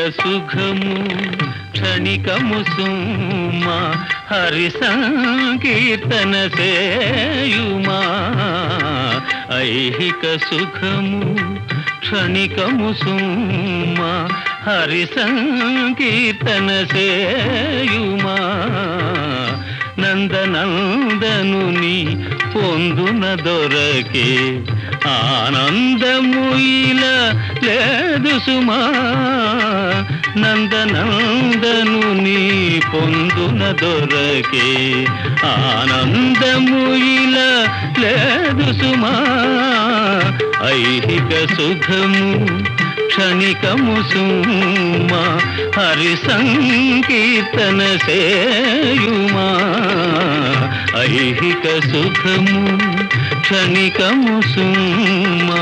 సుఖము క్షణికము సుమా హరి సంకీర్తన సేయుమా ఐహిక సుఖము క్షణికము సుమా హరి సంకీర్తన సేయుమా నందనందనుని పొందున దొరకే ఆనందము ఇలా లేదు సుమా నందనందనుని పొందున దొరకే ఆనందము ఇలా లేదు సుమా ఐహిక సుఖము క్షణికము సుమా హరి సంకీర్తన సేయుమా ఐహిక సుఖము క్షణికము సుమా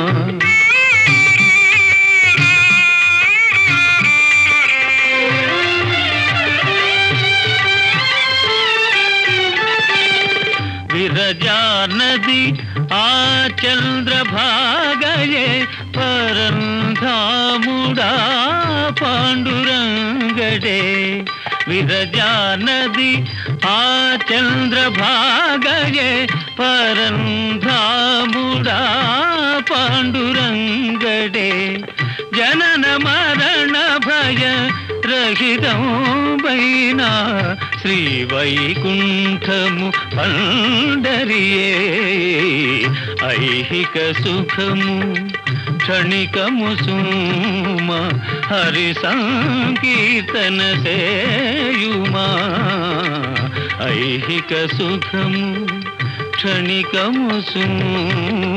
విరజానది ఆ చంద్రభాగయే పరంధాముడా పాండురంగడే విరజానది ఆ చంద్రభాగయే పరంధాముడా పాండురంగడే జనన మరణ భయ రహితం వైనా శ్రీ వైకుంఠము పండరియే ఐహిక సుఖము క్షణికము సుమ హరి సంకీర్తన సేయుమా ఐహిక సుఖము క్షణికము సుమా